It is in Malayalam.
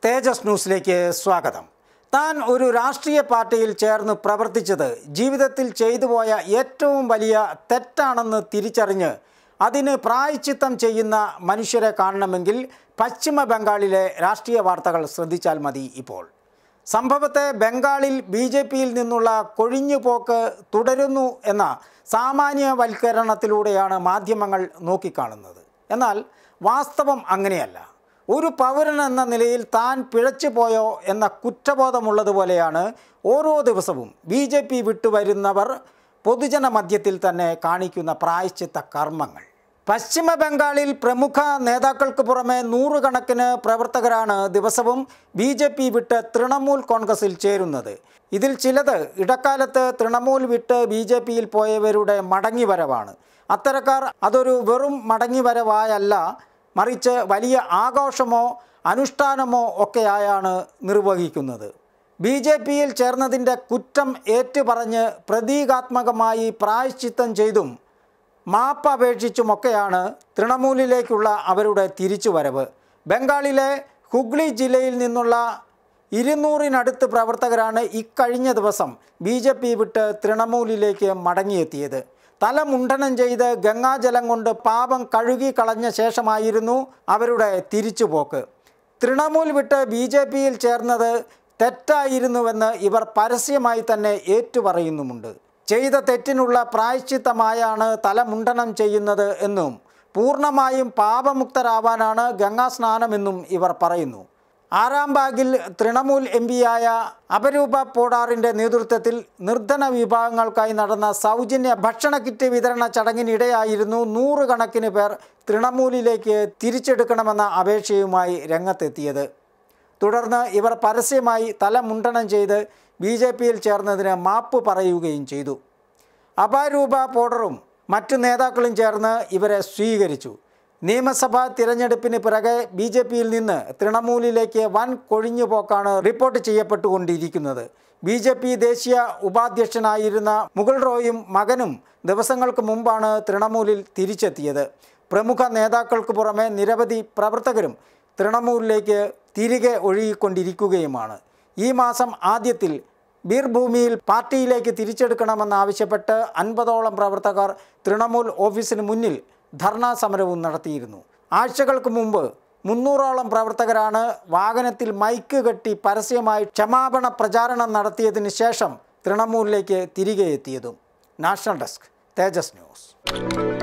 തേജസ് ന്യൂസിലേക്ക് സ്വാഗതം താൻ ഒരു രാഷ്ട്രീയ പാർട്ടിയിൽ ചേർന്ന് പ്രവർത്തിച്ചത് ജീവിതത്തിൽ ചെയ്തു പോയ ഏറ്റവും വലിയ തെറ്റാണെന്ന് തിരിച്ചറിഞ്ഞ് അതിന് പ്രായച്ചിത്തം ചെയ്യുന്ന മനുഷ്യരെ കാണണമെങ്കിൽ പശ്ചിമ ബംഗാളിലെ രാഷ്ട്രീയ വാർത്തകൾ ശ്രദ്ധിച്ചാൽ മതി ഇപ്പോൾ സംഭവത്തെ ബംഗാളിൽ ബി ജെ പിയിൽ നിന്നുള്ള കൊഴിഞ്ഞുപോക്ക് തുടരുന്നു എന്ന സാമാന്യവൽക്കരണത്തിലൂടെയാണ് മാധ്യമങ്ങൾ നോക്കിക്കാണുന്നത് എന്നാൽ വാസ്തവം അങ്ങനെയല്ല ഒരു പൗരൻ എന്ന നിലയിൽ താൻ പിഴച്ചു പോയോ എന്ന കുറ്റബോധമുള്ളതുപോലെയാണ് ഓരോ ദിവസവും ബി ജെ പി വിട്ടുവരുന്നവർ പൊതുജന മധ്യത്തിൽ തന്നെ കാണിക്കുന്ന പ്രായശ്ചിത്ത കർമ്മങ്ങൾ പശ്ചിമ ബംഗാളിൽ പ്രമുഖ നേതാക്കൾക്ക് പുറമെ നൂറുകണക്കിന് പ്രവർത്തകരാണ് ദിവസവും ബി ജെ പി വിട്ട് തൃണമൂൽ കോൺഗ്രസിൽ ചേരുന്നത് ഇതിൽ ചിലത് ഇടക്കാലത്ത് തൃണമൂൽ വിട്ട് ബി ജെ പിയിൽ പോയവരുടെ മടങ്ങിവരവാണ് അത്തരക്കാർ അതൊരു വെറും മടങ്ങിവരവായല്ല മറിച്ച് വലിയ ആഘോഷമോ അനുഷ്ഠാനമോ ഒക്കെയായാണ് നിർവഹിക്കുന്നത് ബി ജെ പിയിൽ ചേർന്നതിൻ്റെ കുറ്റം ഏറ്റുപറഞ്ഞ് പ്രതീകാത്മകമായി പ്രായശ്ചിത്തം ചെയ്തും മാപ്പ് അപേക്ഷിച്ചുമൊക്കെയാണ് തൃണമൂലിലേക്കുള്ള അവരുടെ തിരിച്ചുവരവ് ബംഗാളിലെ ഹുഗ്ലി ജില്ലയിൽ നിന്നുള്ള ഇരുന്നൂറിനടുത്ത് പ്രവർത്തകരാണ് ഇക്കഴിഞ്ഞ ദിവസം ബി ജെ പി വിട്ട് തൃണമൂലിലേക്ക് മടങ്ങിയെത്തിയത് തല മുണ്ടനം ചെയ്ത് ഗംഗാജലം കൊണ്ട് പാപം കഴുകി കളഞ്ഞ ശേഷമായിരുന്നു അവരുടെ തിരിച്ചുപോക്ക് തൃണമൂൽ വിട്ട് ബി ജെ പിയിൽ ചേർന്നത് തെറ്റായിരുന്നുവെന്ന് ഇവർ പരസ്യമായി തന്നെ ഏറ്റുപറയുന്നുമുണ്ട് ചെയ്ത തെറ്റിനുള്ള പ്രായശ്ചിത്തമായാണ് തല മുണ്ടനം ചെയ്യുന്നത് എന്നും പൂർണ്ണമായും പാപമുക്തരാവാനാണ് ഗംഗാസ്നാനമെന്നും ഇവർ പറയുന്നു ആറാംബാഗിൽ തൃണമൂൽ എം പിയായ അപരൂപ പോഡാറിൻ്റെ നേതൃത്വത്തിൽ നിർധന വിഭാഗങ്ങൾക്കായി നടന്ന സൗജന്യ ഭക്ഷണ കിറ്റ് വിതരണ ചടങ്ങിനിടെയായിരുന്നു നൂറുകണക്കിന് പേർ തൃണമൂലിലേക്ക് തിരിച്ചെടുക്കണമെന്ന അപേക്ഷയുമായി രംഗത്തെത്തിയത് തുടർന്ന് ഇവർ പരസ്യമായി തല മുണ്ടനം ചെയ്ത് ബി ജെ പിയിൽ ചേർന്നതിന് മാപ്പ് പറയുകയും ചെയ്തു അപാരൂപ പോഡറും മറ്റു നേതാക്കളും ചേർന്ന് ഇവരെ സ്വീകരിച്ചു നിയമസഭാ തിരഞ്ഞെടുപ്പിന് പിറകെ ബി ജെ പിയിൽ നിന്ന് തൃണമൂലിലേക്ക് വൻ കൊഴിഞ്ഞുപോക്കാണ് റിപ്പോർട്ട് ചെയ്യപ്പെട്ടുകൊണ്ടിരിക്കുന്നത് ബി ജെ പി ദേശീയ ഉപാധ്യക്ഷനായിരുന്ന മുഗൾ റോയും മകനും ദിവസങ്ങൾക്ക് മുമ്പാണ് തൃണമൂലിൽ തിരിച്ചെത്തിയത് പ്രമുഖ നേതാക്കൾക്ക് പുറമെ നിരവധി പ്രവർത്തകരും തൃണമൂലിലേക്ക് തിരികെ ഒഴുകിക്കൊണ്ടിരിക്കുകയുമാണ് ഈ മാസം ആദ്യത്തിൽ ബീർഭൂമിയിൽ പാർട്ടിയിലേക്ക് തിരിച്ചെടുക്കണമെന്നാവശ്യപ്പെട്ട് അൻപതോളം പ്രവർത്തകർ തൃണമൂൽ ഓഫീസിന് മുന്നിൽ ധർണാ സമരവും നടത്തിയിരുന്നു ആഴ്ചകൾക്ക് മുമ്പ് മുന്നൂറോളം പ്രവർത്തകരാണ് വാഹനത്തിൽ മൈക്ക് കെട്ടി പരസ്യമായി ക്ഷമാപണ പ്രചാരണം നടത്തിയതിന് ശേഷം തൃണമൂലിലേക്ക് തിരികെ എത്തിയതും നാഷണൽ ഡെസ്ക് തേജസ് ന്യൂസ്